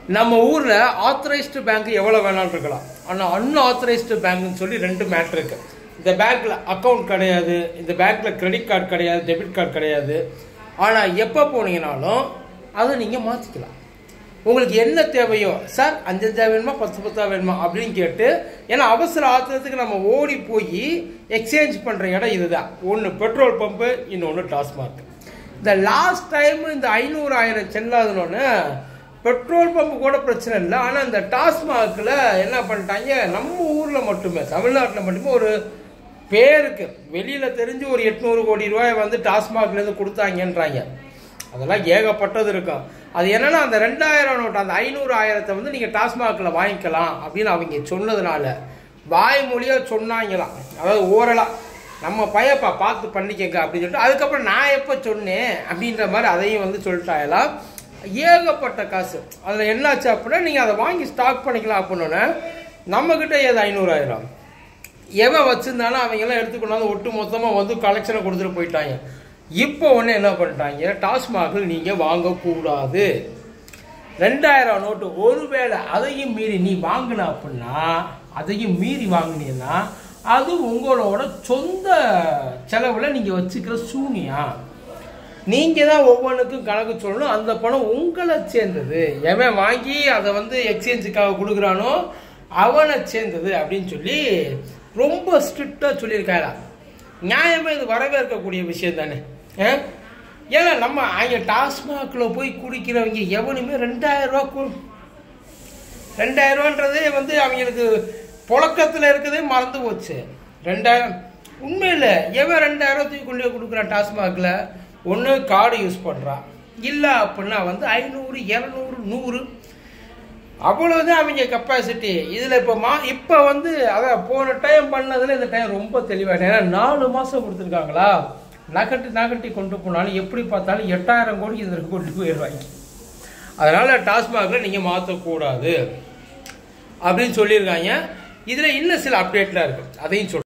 நம்ம ஊரில் authorised bank எவ்வளோ வேணாலும் இருக்கலாம் ஆனால் அன்ஆத்தரைஸ்டு பேங்க்னு சொல்லி ரெண்டு மேட்ரு இருக்கு இந்த பேங்க்கில் அக்கௌண்ட் கிடையாது இந்த பேங்க்கில் கிரெடிட் கார்டு கிடையாது டெபிட் கார்டு கிடையாது ஆனால் எப்போ போனீங்கனாலும் அதை நீங்கள் மாற்றிக்கலாம் உங்களுக்கு என்ன தேவையோ சார் அஞ்சு அஞ்சா வேணுமா பத்து பத்தா வேணுமா அப்படின்னு கேட்டு ஏன்னா அவசர ஆத்திரத்துக்கு நம்ம ஓடி போய் எக்ஸ்சேஞ்ச் பண்ணுற இடம் இதுதான் ஒன்று பெட்ரோல் பம்பு இன்னொன்று டாஸ்மார்க் இந்த லாஸ்ட் டைம் இந்த ஐநூறு ஆயிரம் செல்லாதுன்னு பெட்ரோல் பம்பு கூட பிரச்சனை இல்லை ஆனால் இந்த டாஸ்மாகில் என்ன பண்ணிட்டாங்க நம்ம ஊரில் மட்டுமே தமிழ்நாட்டில் மட்டுமே ஒரு பேருக்கு வெளியில் தெரிஞ்சு ஒரு எட்நூறு கோடி ரூபாய் வந்து டாஸ்மாக்லேருந்து கொடுத்தாங்கன்றாங்க அதெல்லாம் ஏகப்பட்டது இருக்கும் அது என்னன்னா அந்த ரெண்டாயிரம் நோட்டு அந்த ஐநூறு ஆயிரத்தை வந்து நீங்கள் டாஸ்மாகில் வாங்கிக்கலாம் அப்படின்னு அவங்க சொன்னதுனால வாய்மொழியாக சொன்னாங்களாம் அதாவது ஓரலாக நம்ம பையப்பா பார்த்து பண்ணிக்கங்க அப்படின்னு சொல்லிட்டு அதுக்கப்புறம் நான் எப்போ சொன்னேன் அப்படின்ற மாதிரி அதையும் வந்து சொல்லிட்டாங்களாம் ஏகப்பட்ட காசு அதில் என்னாச்சு அப்படின்னா நீங்கள் அதை வாங்கி ஸ்டாக் பண்ணிக்கலாம் அப்படின்னோடனே நம்மக்கிட்ட ஏது ஐநூறாயிரம் எவன் வச்சிருந்தாலும் அவங்க எல்லாம் எடுத்து கொண்டாந்து ஒட்டு மொத்தமாக வந்து கலெக்ஷனை கொடுத்துட்டு போயிட்டாங்க இப்போ ஒன்று என்ன பண்ணிட்டாங்க டாஸ்மாகில் நீங்கள் வாங்கக்கூடாது ரெண்டாயிரம் நோட்டு ஒருவேளை அதையும் மீறி நீ வாங்கின அப்படின்னா அதையும் மீறி வாங்கினீங்கன்னா அது உங்களோட சொந்த செலவில் நீங்கள் வச்சுக்கிற சூனியா நீங்கள் தான் ஒவ்வொன்றுக்கும் கணக்கு சொல்லணும் அந்த பணம் உங்களை சேர்ந்தது எவன் வாங்கி அதை வந்து எக்ஸ்சேஞ்சுக்காக கொடுக்குறானோ அவனை சேர்ந்தது அப்படின்னு சொல்லி ரொம்ப ஸ்ட்ரிக்டாக சொல்லியிருக்காங்க நியாயமாக இது வரவேற்கக்கூடிய விஷயம் தானே ஆ? ஏன்னா நம்ம அங்கே டாஸ்மாகில் போய் குடிக்கிறவங்க எவனுமே ரெண்டாயிரம் ரூபா கு ரெண்டாயிரம் ரூபான்றதே வந்து அவங்களுக்கு புழக்கத்தில் இருக்கதே மறந்து போச்சு ரெண்டாயிரம் உண்மையில் எவன் ரெண்டாயிரம் தூக்கி கொண்டு போய் கொடுக்குறான் டாஸ்மாகில் ஒன்று கார்டு யூஸ் பண்ணுறான் இல்லை அப்படின்னா வந்து ஐநூறு இரநூறு நூறு அவ்வளவுதான் அவங்க கெப்பாசிட்டி இதில் இப்போ மா இப்போ வந்து அதான் போன டைம் பண்ணதில் இந்த டைம் ரொம்ப தெளிவாக ஏன்னா நாலு மாதம் கொடுத்துருக்காங்களா நகட்டி நகட்டி கொண்டு போனாலும் எப்படி பார்த்தாலும் எட்டாயிரம் கோடி இதற்கு கொண்டு போயிடுவாங்க அதனால் டாஸ்மாகில் நீங்கள் மாற்றக்கூடாது அப்படின்னு சொல்லியிருக்காங்க இதில் இன்னும் சில அப்டேட்லாம் இருக்குது அதையும் சொல்